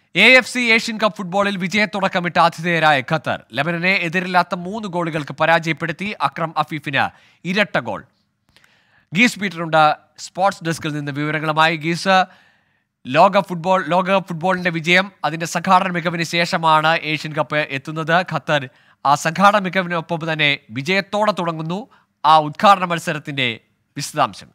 A F C Asian cup ഫുട്ബോളിൽ വിജയത്തുടക്കമിട്ട ആതിഥേയരായ ഖത്തർ ലെബനനെ എതിരില്ലാത്ത മൂന്ന് ഗോളുകൾക്ക് പരാജയപ്പെടുത്തി അക്രം അഫീഫിന് ഇരട്ട ഗോൾ ഗീസ് പീറ്ററുണ്ട് സ്പോർട്സ് ഡെസ്കിൽ നിന്ന് വിവരങ്ങളുമായി ഗീസ് ലോക ഫുട്ബോൾ ലോക ഫുട്ബോളിന്റെ വിജയം അതിന്റെ സംഘാടന മികവിന് ശേഷമാണ് ഏഷ്യൻ കപ്പ് എത്തുന്നത് ഖത്തർ ആ സംഘാടന മികവിനൊപ്പം തന്നെ വിജയത്തോടെ തുടങ്ങുന്നു ആ ഉദ്ഘാടന മത്സരത്തിന്റെ വിശദാംശങ്ങൾ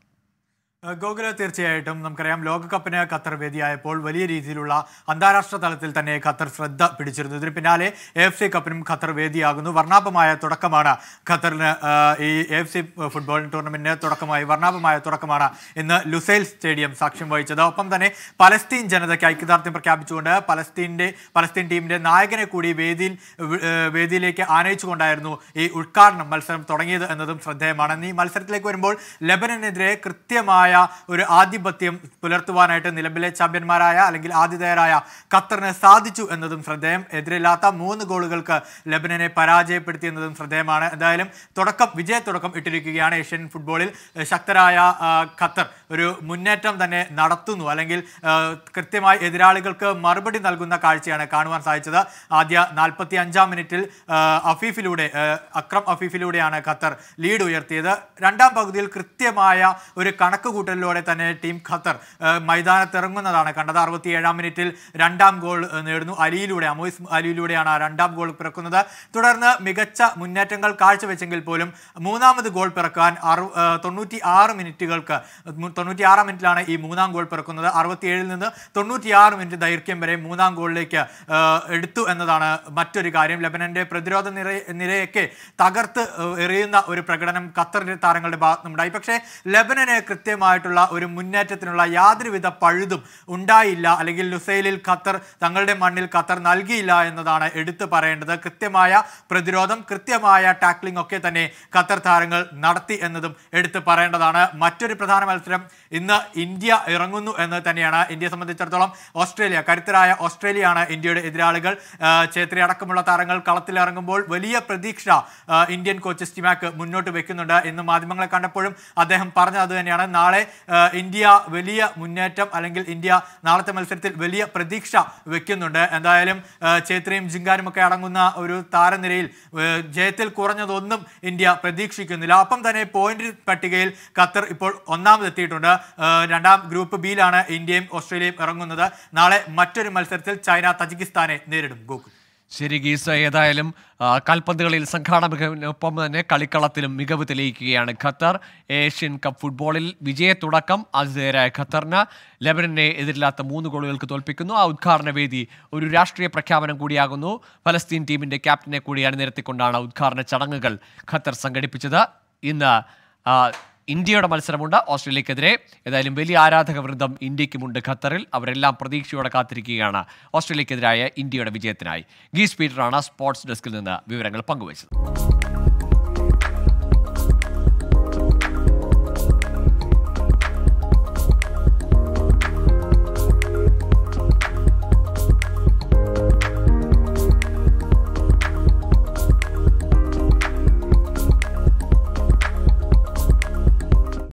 ഗോകുല തീർച്ചയായിട്ടും നമുക്കറിയാം ലോകകപ്പിന് ഖത്തർ വേദിയായപ്പോൾ വലിയ രീതിയിലുള്ള അന്താരാഷ്ട്ര തലത്തിൽ തന്നെ ഖത്തർ ശ്രദ്ധ പിടിച്ചിരുന്നു ഇതിന് പിന്നാലെ എ എഫ് സി കപ്പിനും ഖത്തർ വേദിയാകുന്നു വർണ്ണാഭമായ തുടക്കമാണ് ഖത്തറിന് ആ, ഈ എ എഫ് സി ഫുട്ബോൾ ടൂർണമെന്റിന് തുടക്കമായി വർണ്ണാഭമായ തുടക്കമാണ് ഇന്ന് ലുസൈൽ സ്റ്റേഡിയം സാക്ഷ്യം വഹിച്ചത് ഒപ്പം തന്നെ പലസ്തീൻ ജനതയ്ക്ക് ഐക്യദാർഢ്യം പ്രഖ്യാപിച്ചുകൊണ്ട് പലസ്തീന്റെ പലസ്തീൻ ടീമിന്റെ നായകനെ കൂടി വേദിയിൽ വി- ഏ, വേദിയിലേക്ക് ആനയിച്ചുകൊണ്ടായിരുന്നു ഈ ഉദ്ഘാടനം മത്സരം തുടങ്ങിയത് എന്നതും ശ്രദ്ധേയമാണ് ഈ മത്സരത്തിലേക്ക് വരുമ്പോൾ ലെബനനെതിരെ കൃത്യമായ ഒരു ആധിപത്യം പുലർത്തുവാനായിട്ട് നിലവിലെ ചാമ്പ്യന്മാരായ അല്ലെങ്കിൽ ആതിഥേയരായ ഖത്തറിന് സാധിച്ചു എന്നതും ശ്രദ്ധേയം എതിരില്ലാത്ത മൂന്ന് ഗോളുകൾക്ക് ലെബനനെ പരാജയപ്പെടുത്തി എന്നതും ശ്രദ്ധേയമാണ് എന്തായാലും തുടക്കം വിജയ തുടക്കം ഇട്ടിരിക്കുകയാണ് ഏഷ്യൻ ഫുട്ബോളിൽ ഏഹ് ശക്തരായ ആ, ഖത്തർ ഒരു മുന്നേറ്റം തന്നെ നടത്തുന്നു അല്ലെങ്കിൽ ഏഹ് കൃത്യമായി എതിരാളികൾക്ക് മറുപടി നൽകുന്ന കാഴ്ചയാണ് കാണുവാൻ സാധിച്ചത് ആദ്യ നാൽപ്പത്തി അഞ്ചാം മിനിറ്റിൽ ഏഹ് അഫീഫിലൂടെ ഏഹ് അക്രം അഫീഫിലൂടെയാണ് ഖത്തർ ലീഡ് ഉയർത്തിയത് രണ്ടാം പകുതിയിൽ കൃത്യമായ ഒരു കണക്കുകൂട്ടലിലൂടെ തന്നെ ടീം ഖത്തർ ഏഹ് മൈതാനത്ത് ഇറങ്ങുന്നതാണ് കണ്ടത് അറുപത്തിയേഴാം മിനിറ്റിൽ രണ്ടാം ഗോൾ ഏഹ് നേടുന്നു അലിയിലൂടെ അമോയിസ് അലിയിലൂടെയാണ് ആ രണ്ടാം ഗോൾ പിറക്കുന്നത് തുടർന്ന് മികച്ച മുന്നേറ്റങ്ങൾ കാഴ്ചവെച്ചെങ്കിൽ പോലും മൂന്നാമത് ഗോൾ പിറക്കാൻ അറു ഏഹ് തൊണ്ണൂറ്റി ആറ് മിനിറ്റുകൾക്ക് തൊണ്ണൂറ്റി ആറാം മിനിറ്റിലാണ് ഈ മൂന്നാം ഗോൾ പിറക്കുന്നത് അറുപത്തിയേഴിൽ നിന്ന് തൊണ്ണൂറ്റിയാറ് മിനിറ്റ് ദൈർഘ്യം വരെ മൂന്നാം ഗോളിലേക്ക് ഏഹ് എടുത്തു എന്നതാണ് മറ്റൊരു കാര്യം ലെബനന്റെ പ്രതിരോധ നിര നിരയൊക്കെ തകർത്ത് ഏഹ് എറിയുന്ന ഒരു പ്രകടനം ഖത്തറിന്റെ താരങ്ങളുടെ ഭാഗത്തുനിന്നുണ്ടായി പക്ഷേ ലെബനന് കൃത്യമായിട്ടുള്ള ഒരു മുന്നേറ്റത്തിനുള്ള യാതൊരുവിധ പഴുതും ഉണ്ടായില്ല അല്ലെങ്കിൽ ലുസൈലിൽ ഖത്തർ തങ്ങളുടെ മണ്ണിൽ ഖത്തർ നൽകിയില്ല എന്നതാണ് എടുത്തു പറയേണ്ടത് കൃത്യമായ പ്രതിരോധം കൃത്യമായ ടാക്ലിംഗ് ഒക്കെ തന്നെ ഖത്തർ താരങ്ങൾ നടത്തി എന്നതും എടുത്തു പറയേണ്ടതാണ് മറ്റൊരു പ്രധാന മത്സരം ഇന്ന് ഇന്ത്യ ഇറങ്ങുന്നു എന്ന് തന്നെയാണ് ഇന്ത്യയെ സംബന്ധിച്ചിടത്തോളം ഓസ്ട്രേലിയ കരുത്തരായ ഓസ്ട്രേലിയയാണ് ഇന്ത്യയുടെ എതിരാളികൾ ആ, ഛേത്രി അടക്കമുള്ള താരങ്ങൾ കളത്തിലിറങ്ങുമ്പോൾ വലിയ പ്രതീക്ഷ ആ, ഇന്ത്യൻ കോച്ച് സ്റ്റിമാക്ക് മുന്നോട്ട് വെക്കുന്നുണ്ട് ഇന്ന് മാധ്യമങ്ങളെ കണ്ടപ്പോഴും അദ്ദേഹം പറഞ്ഞത് അത് തന്നെയാണ് നാളെ ആ, ഇന്ത്യ വലിയ മുന്നേറ്റം അല്ലെങ്കിൽ ഇന്ത്യ നാളത്തെ മത്സരത്തിൽ വലിയ പ്രതീക്ഷ വെക്കുന്നുണ്ട് എന്തായാലും ആ, ഛേത്രിയും ജിങ്കാനും ഒക്കെ അടങ്ങുന്ന ഒരു താരനിരയിൽ ആ, ജയത്തിൽ കുറഞ്ഞതൊന്നും ഇന്ത്യ പ്രതീക്ഷിക്കുന്നില്ല ഒപ്പം തന്നെ പോയിന്റ് പട്ടികയിൽ ഖത്തർ ഇപ്പോൾ ഒന്നാമതെത്തിയിട്ടുണ്ട് ആ, രണ്ടാം ഗ്രൂപ്പ് ബിയിലാണ് ഇന്ത്യയും ഓസ്ട്രേലിയയും ഇറങ്ങുന്നത് നാളെ മറ്റൊരു മത്സരത്തിൽ ചൈന തജിക്കിസ്ഥാനെ നേരിടും ഗോകുൽ ശരി ഗീസ ഏതായാലും ആ, കാൽപന്തുകളിൽ സംഘാടന മികവിനൊപ്പം തന്നെ കളിക്കളത്തിലും മികവ് തെളിയിക്കുകയാണ് ഖത്തർ ഏഷ്യൻ കപ്പ് ഫുട്ബോളിൽ വിജയത്തുടക്കം ആതിഥേയരായ ഖത്തറിന് ലെബനനെ എതിരില്ലാത്ത മൂന്ന് ഗോളുകൾക്ക് തോൽപ്പിക്കുന്നു ആ ഉദ്ഘാടന വേദി ഒരു രാഷ്ട്രീയ പ്രഖ്യാപനം കൂടിയാകുന്നു ഫലസ്തീൻ ടീമിന്റെ ക്യാപ്റ്റനെ കൂടി അണിനിരത്തിക്കൊണ്ടാണ് ഉദ്ഘാടന ചടങ്ങുകൾ ഖത്തർ സംഘടിപ്പിച്ചത് ഇന്ന് ആ, ഇന്ത്യയുടെ മത്സരമുണ്ട് ഓസ്ട്രേലിയക്കെതിരെ ഏതായാലും വലിയ ആരാധക വൃന്ദം ഇന്ത്യക്കുമുണ്ട് ഖത്തറിൽ അവരെല്ലാം പ്രതീക്ഷയോടെ കാത്തിരിക്കുകയാണ് ഓസ്ട്രേലിയക്കെതിരായ ഇന്ത്യയുടെ വിജയത്തിനായി ഗീസ് പീറ്ററാണ് സ്പോർട്സ് ഡെസ്കിൽ നിന്ന് വിവരങ്ങൾ പങ്കുവച്ചത്